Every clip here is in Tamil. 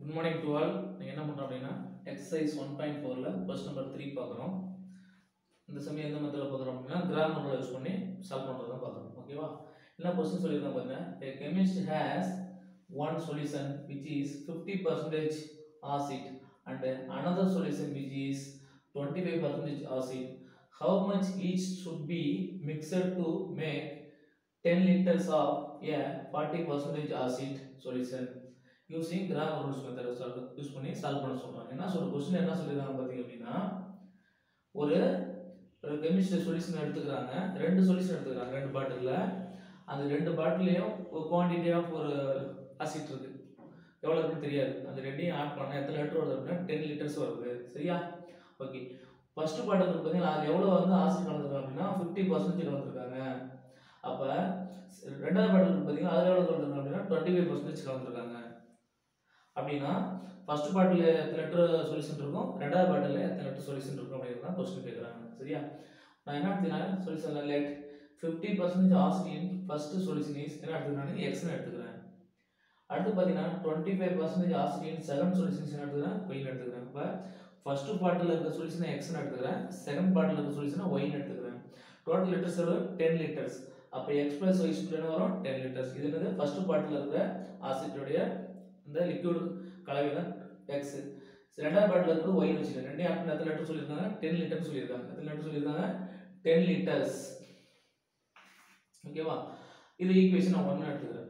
குட் மார்னிங் டு ஆல் நீங்கள் என்ன பண்ணுறோம் அப்படின்னா எக்ஸசைஸ் ஒன் பாயிண்ட் ஃபோரில் கொஸ்டின் நம்பர் த்ரீ பார்க்குறோம் இந்த சமயம் எந்த மெத்தடில் பார்க்குறோம் அப்படின்னா கிராமரில் யூஸ் பண்ணி சால்வ் பண்ணுறது தான் பார்க்குறோம் ஓகேவா என்ன கொஸ்டின் சொல்லியிருந்தேன் பாருங்க a chemist has one solution which is 50 percentage acid and another solution which is 25 percentage acid how much each should be mixed to make 10 liters of a 40 percentage acid solution using gram rules method use பண்ணி சால்வ் பண்ண சொல்றாங்க என்ன சொல்ற கொஸ்டின் என்ன சொல்லிருக்காங்க பாத்தீங்க அப்படின்னா ஒரு ஒரு கெமிஸ்ட்ரி சொல்யூஷன் எடுத்துக்கிறாங்க ரெண்டு சொல்யூஷன் எடுத்துக்கிறாங்க ரெண்டு பாட்டிலில் அந்த ரெண்டு பாட்டிலையும் ஒரு குவான்டிட்டி ஆஃப் ஒரு ஆசிட் இருக்கு எவ்வளோ இருக்குன்னு தெரியாது அந்த ரெண்டையும் ஆட் பண்ண எத்தனை லிட்டர் வருது அப்படின்னா டென் லிட்டர்ஸ் வருது சரியா ஓகே ஃபர்ஸ்ட் பாட்டில் இருக்கு பார்த்தீங்கன்னா அது எவ்வளோ வந்து ஆசிட் கலந்துருக்காங்க அப்படின்னா ஃபிஃப்டி பர்சன்டேஜ் கலந்துருக்காங்க அப்போ ரெண்டாவது பாட்டில் இருக்கு பார்த்தீங்கன்னா அதில் எவ்வளோ கலந்துருக்காங்க அப்படின்னா டுவெண்ட்டி ஃபைவ் பர்சன்டேஜ் கலந்துருக்காங்க அப்படின்னா ஃபர்ஸ்ட் பாட்டில் எத்தனை லிட்டர் சொல்யூஷன் இருக்கும் ரெண்டாவது பாட்டில் எத்தனை லிட்டர் சொல்யூஷன் இருக்கும் அப்படிங்கிறது தான் கொஸ்டின் கேட்குறாங்க சரியா நான் என்ன எடுத்துக்கிறேன் சொல்யூஷன் லேட் ஃபிஃப்டி பர்சன்டேஜ் ஆசிடின் ஃபர்ஸ்ட் சொல்யூஷன் இஸ் என்ன எடுத்துக்கிறேன் எக்ஸ்னு எடுத்துக்கிறேன் அடுத்து பார்த்தீங்கன்னா டுவெண்ட்டி ஃபைவ் பர்சன்டேஜ் ஆசிடின் செகண்ட் சொல்யூஷன்ஸ் என்ன எடுத்துக்கிறேன் ஒயின் எடுத்துக்கிறேன் இப்போ ஃபர்ஸ்ட் பார்ட்டில் இருக்க சொல்யூஷனை எக்ஸ்னு எடுத்துக்கிறேன் செகண்ட் பார்ட்டில் இருக்க சொல்யூஷனை ஒயின் எடுத்துக்கிறேன் டோட்டல் லிட்டர்ஸ் எவ்வளோ டென் லிட்டர்ஸ் அப்போ எக்ஸ் ப்ளஸ் ஒய் என்ன வரும் டென் லிட்டர்ஸ் இது என்னது ஃபர்ஸ்ட் பார்ட்டில் இருக்கிற ஆசிட்டுடைய இந்த லிக்விட் கலவை தான் எக்ஸ் ரெண்டாவது பாட்டில் இருக்கிறது ஒயின் வச்சுருக்கேன் ரெண்டே ஆப்பிள் எத்தனை லிட்டர் சொல்லியிருக்காங்க டென் லிட்டர் சொல்லியிருக்காங்க எத்தனை லிட்டர் சொல்லியிருக்காங்க டென் லிட்டர்ஸ் ஓகேவா இது ஈக்குவேஷன் நான் ஒன்று எடுத்துக்கிறேன்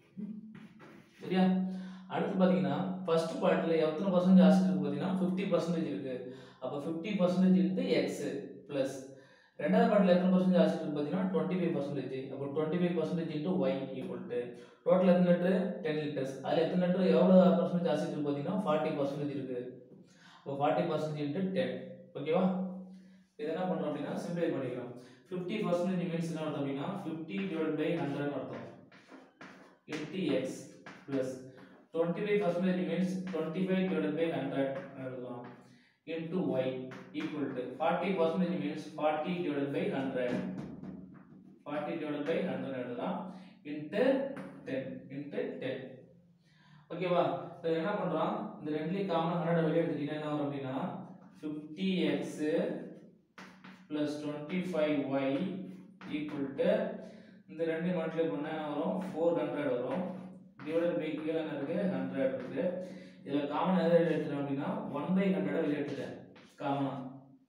சரியா அடுத்து பார்த்தீங்கன்னா ஃபர்ஸ்ட் பார்ட்டில் எத்தனை பர்சன்டேஜ் ஆசிட் இருக்கு பார்த்தீங்கன்னா ஃபிஃப்டி பர்சன்டேஜ் இருக்கு அப்போ fifty percentage into X plus ரெண்டாவது பார்ட்டில் எத்தனை பர்சன்டேஜ் ஆசிட் இருக்கு பார்த்தீங்கன்னா டுவெண்ட்டி ஃபைவ் பர்சன்டேஜ் அப்போ twenty five percentage into Y equal to total எத்தனை லிட்டர் டென் லிட்டர்ஸ் அதில் எத்தனை லிட்டர் எவ்வளோ பர்சன்டேஜ் ஆசிட் இருக்கு பார்த்தீங்கன்னா ஃபார்ட்டி பர்சன்டேஜ் இருக்கு இப்போ ஃபார்ட்டி பர்சன்டேஜ் இன்ட்டு டென் ஓகேவா இது என்ன பண்ணுறோம் அப்படின்னா சிம்பிளை பண்ணிக்கிறோம் ஃபிஃப்டி பர்சன்டேஜ் மீன்ஸ் என்ன அர்த்தம் அப்படின்னா ஃபிஃப்டி டிவைட் பை ஹண்ட்ரட் அர்த்தம் into X plus twenty five percentage means twenty five divide by hundred எழுதலாம் into Y equal to forty percentage means forty divide by hundred forty divide by hundred எழுதலாம் இன்ட்டு டென் இன்ட்டு டென் ஓகேவா இப்போ என்ன பண்ணுறோம் இந்த ரெண்டுலேயும் காமன் ஹண்ட்ரட் வெளியே எடுத்துட்டீங்கன்னா என்ன வரும் அப்படின்னா fifty X plus twenty five Y equal to இந்த ரெண்டு மல்டிப்ளை பண்ணால் என்ன வரும் ஃபோர் ஹண்ட்ரட் வரும் டிவைடட் பை கீழே என்ன இருக்குது ஹண்ட்ரட் இருக்குது இதில் காமன் எதை வெளியே எடுத்துட்டேன் அப்படின்னா ஒன் பை ஹண்ட்ரடை வெளியே எடுத்துட்டேன் காமனாக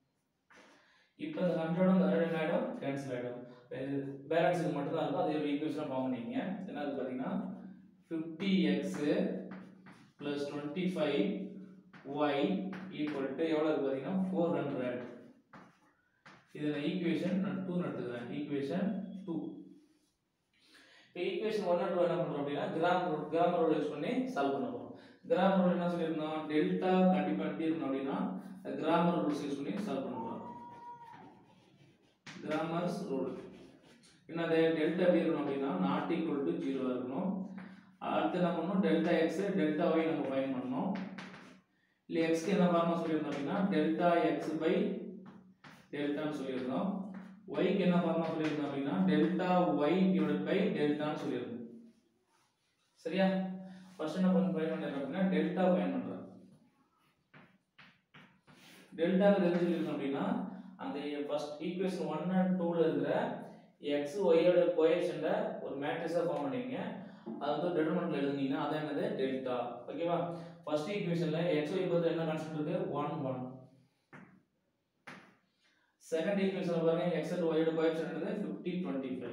இப்போ இந்த ஹண்ட்ரடும் இந்த ஹண்ட்ரட் என்ன ஆகிடும் கேன்சல் ஆகிடும் பேலன்ஸ் இது மட்டும் தான் இருக்கும் அதே ஒரு ஈக்குவேஷனாக ஃபார்ம் பண்ணிங்க என்னது பார்த்தீங்கன்னா fifty X plus twenty five Y equal to எவ்வளோ இருக்குது பார்த்தீங்கன்னா ஃபோர் ஹண்ட்ரட் இதில் ஈக்குவேஷன் நான் டூ எடுத்துக்கிறேன் ஈக்குவேஷன் டூ இப்போ ஈக்குவேஷன் ஒன் டூ என்ன பண்ணுறோம் அப்படின்னா gram rule Cramer rule use பண்ணி சால்வ் பண்ண போகிறோம் கிராமர் ரூல் என்ன சொல்லியிருந்தோம் டெல்டா கண்டிப்பாக எப்படி இருக்கணும் அப்படின்னா கிராமர் ரூல்ஸ் யூஸ் பண்ணி சால்வ் பண்ண போகிறோம் கிராமர்ஸ் ரூல் என்னது டெல்டா எப்படி இருக்கணும் அப்படின்னா நாட் ஈக்குவல் டு ஜீரோ இருக்கணும் அடுத்து என்ன பண்ணணும் டெல்டா எக்ஸ் டெல்டா ஒய் நம்ம ஃபைன் பண்ணணும் இல்லை எக்ஸ்க்கு என்ன ஃபார்மா சொல்லியிருந்தோம் அப்படின்னா டெல்டா எக்ஸ் பை டெல்டான்னு சொல்லியிருந்தோம் ஒய்க்கு என்ன ஃபார்மா சொல்லியிருந்தோம் அப்படின்னா டெல்டா ஒய் டிவைட் பை டெல்டான்னு சொல்லியிருந்தோம் சரியா ஃபர்ஸ்ட் என்ன பண்ண ஃபைன் பண்ணுறேன் அப்படின்னா டெல்டா ஃபைன் பண்ணுறேன் டெல்டாக்கு எது சொல்லியிருந்தோம் அப்படின்னா அந்த ஃபர்ஸ்ட் ஈக்குவேஷன் ஒன் அண்ட் டூவில் இருக்கிற எக்ஸ் ஒய்யோட கோஎஃபிஷியண்ட்டை ஒரு மேட்ரிக்ஸாக ஃபார்ம் பண்ணிங்க அது வந்து டெட்டர்மெண்ட்ல எழுதுனீங்கன்னா அதான் என்னது டெல்டா ஓகேவா ஃபர்ஸ்ட் ஈக்குவேஷனில் எக்ஸ் ஒய் பற்றி என்ன கான்செப்ட் இருக்கு ஒன் ஒன் செகண்ட் ஈக்குவேஷன் பாருங்க x and y யோட கோஎஃபிஷியன்ட் என்னது 50 25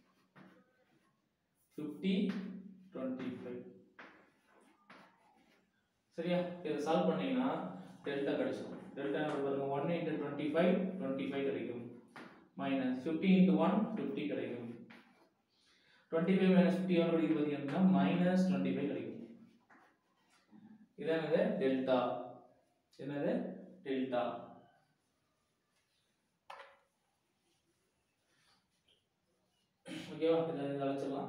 50 25 சரியா இத சால்வ் பண்ணீங்கன்னா டெல்டா கிடைக்கும் டெல்டா பாருங்க 1 into 25 25 கிடைக்கும் மைனஸ் 50 into 1 50 கிடைக்கும் 25 minus 50 எவ்வளவு கிடைக்கும் பாத்தீங்கன்னா மைனஸ் 25 கிடைக்கும் இதான் என்னது டெல்டா என்னது டெல்டா ஓகேவா இதை இதை அழைச்சிடலாம்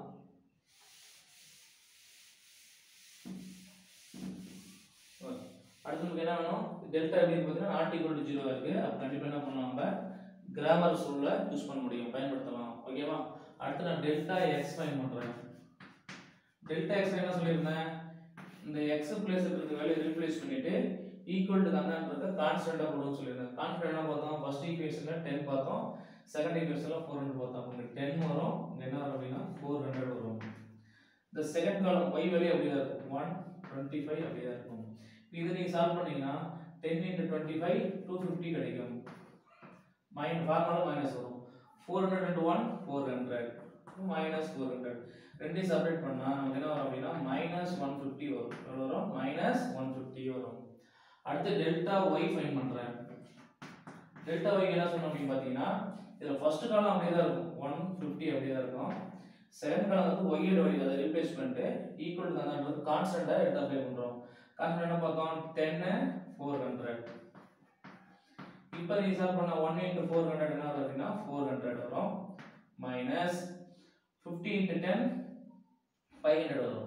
அடுத்து நமக்கு என்ன வேணும் டெல்டா எப்படின்னு பார்த்தீங்கன்னா நாட் ஈக்குவல் டு ஜீரோ இருக்கு அப்போ கண்டிப்பாக என்ன பண்ணுவோம் நம்ம கிராமர் சூழல யூஸ் பண்ண முடியும் பயன்படுத்தலாம் ஓகேவா அடுத்து நான் டெல்டா எக்ஸ் ஃபைன் பண்ணுறேன் டெல்டா எக்ஸ் என்ன சொல்லியிருந்தேன் இந்த எக்ஸ் பிளேஸ் இருக்கிற வேலையை ரீப்ளேஸ் பண்ணிட்டு ஈக்குவல் டு கந்தான்றத கான்ஸ்டன்டா போடுவோம்னு சொல்லியிருந்தேன் கான்ஸ்டன்ட் என்ன பார்த்தோம் ஃபர்ஸ்ட் ஈக்குவேஷன்ல டென் பார்த்தோம் செகண்ட் ஈக்குவேஷன்ல ஃபோர் ஹண்ட்ரட் பார்த்தோம் இங்க டென் வரும் இங்க என்ன வரும் அப்படின்னா ஃபோர் ஹண்ட்ரட் வரும் இந்த செகண்ட் காலம் y வேல்யூ அப்படியே தான் இருக்கும் ஒன் டுவெண்ட்டி ஃபைவ் அப்படியே தான் இருக்கும் இது நீங்க சால்வ் பண்ணீங்கன்னா ten into twenty five two fifty கிடைக்கும் மைன் ஃபார்முலா மைனஸ் வரும் four hundred into one four hundred minus four hundred ரெண்டையும் செப்பரேட் பண்ணா நமக்கு என்ன வரும் அப்படின்னா மைனஸ் ஒன் ஃபிஃப்டி வரும் எவ்வளோ வரும் மைனஸ் ஒன் ஃபிஃப்டி வரும் அடுத்து டெல்டா ஒய் ஃபைன் பண்ணுறேன் டெல்டா ஒய் என்ன சொன்னோம் அப்படின்னு பார்த்தீங்கன்னா இதில் ஃபர்ஸ்ட் காலம் அப்படியே தான் இருக்கும் ஒன் ஃபிஃப்டி அப்படியே தான் இருக்கும் செகண்ட் காலம் வந்து ஒய்யோட வழி அதை ரீப்ளேஸ் பண்ணிட்டு ஈக்குவல் தான் கான்ஸ்டண்ட்டாக எடுத்து அப்ளை பண்ணுறோம் கான்ஸ்டன்ட் என்ன பார்த்தோம் டென்னு ஃபோர் ஹண்ட்ரட் இப்போ ரீசால்வ் பண்ண ஒன் இன்ட்டு ஃபோர் ஹண்ட்ரட் என்ன வரும் அப்படின்னா ஃபோர் ஹண்ட்ரட் வரும் minus fifty into ten five hundred வரும்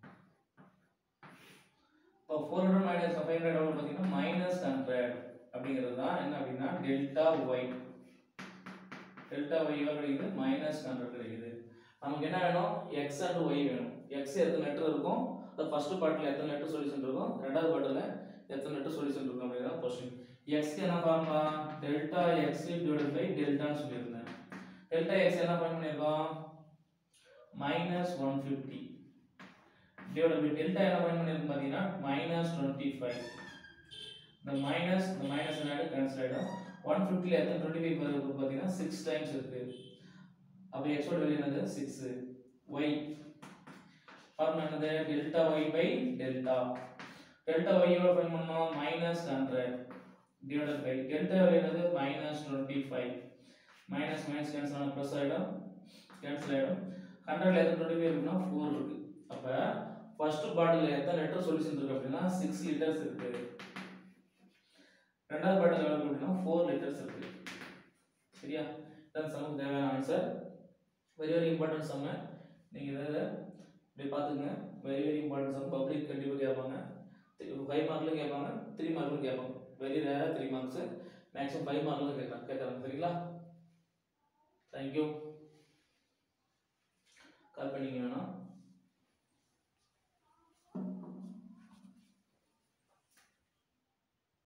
இப்போ four hundred minus five hundred எவ்வளோ பார்த்தீங்கன்னா மைனஸ் ஹண்ட்ரட் அப்படிங்கிறது தான் என்ன அப்படின்னா டெல்டா ஒய் டெல்டா ஒய் எவ்வளோ கிடைக்குது மைனஸ் ஹண்ட்ரட் கிடைக்குது நமக்கு என்ன வேணும் எக்ஸ் அண்ட் ஒய் வேணும் எக்ஸ் எத்தனை லெட்டர் இருக்கும் அது ஃபர்ஸ்ட் பார்ட்டில் எத்தனை லெட்டர் சொல்யூஷன் இருக்கும் ரெண்டாவது பார்ட்டில் எத்தனை லெட்டர் சொல்யூஷன் இருக்கும் அப்படிங்கிறத கொஸ்டின் எக்ஸ்க்கு என்ன formula delta X divided by டெல்டான்னு சொல்லியிருந்தேன் டெல்டா எக்ஸ் என்ன ஃபைன் பண்ணியிருக்கோம் minus one fifty divide by delta என்ன ஃபைன் பண்ணியிருக்கோம் பார்த்தீங்கன்னா மைனஸ் டுவெண்ட்டி ஃபைவ் இந்த மைனஸ் இந்த மைனஸ் என்ன கேன்சல் ஆகிடும் ஒன் ஃபிஃப்டியில் எத்தனை டுவெண்ட்டி ஃபைவ் இருக்கு பார்த்தீங்கன்னா சிக்ஸ் டைம்ஸ் இருக்கு அப்போ எக்ஸோட வெளியே என்னது சிக்ஸ் ஒய் ஃபார்முலா என்னது delta Y by delta delta Y எவ்வளோ ஃபைன் பண்ணோம் minus hundred divided by delta வெளியே என்னது minus twenty five minus minus cancel ஆனால் ப்ளஸ் ஆகிடும் கேன்சல் ஆகிடும் ஹண்ட்ரட்ல எத்தனை டுவெண்ட்டி ஃபைவ் இருக்குன்னா ஃபோர் இருக்கு அப்போ ஃபர்ஸ்ட் பாட்டில் எத்தனை லிட்டர் சொல்யூஷன் இருக்கு அப்படின்னா சிக்ஸ் லிட்டர்ஸ் இருக்கு ரெண்டாவது பாட்டில் எவ்வளோ இருக்கு அப்படின்னா ஃபோர் லிட்டர்ஸ் இருக்கு சரியா இதான் சமக்கு தேவையான ஆன்சர் வெரி வெரி இம்பார்ட்டன்ட் சம்ம நீங்கள் இதை இப்படி பார்த்துங்க very very important sum public கண்டிப்பாக கேட்பாங்க ஃபைவ் மார்க்லையும் கேட்பாங்க த்ரீ மார்க்லையும் கேட்பாங்க வெரி ரேராக த்ரீ மார்க்ஸ் மேக்ஸிமம் ஃபைவ் மார்க்கில் கேட்குறாங்க கேட்குறாங்க சரிங்களா தேங்க்யூ கால் பண்ணிங்க வேணாம்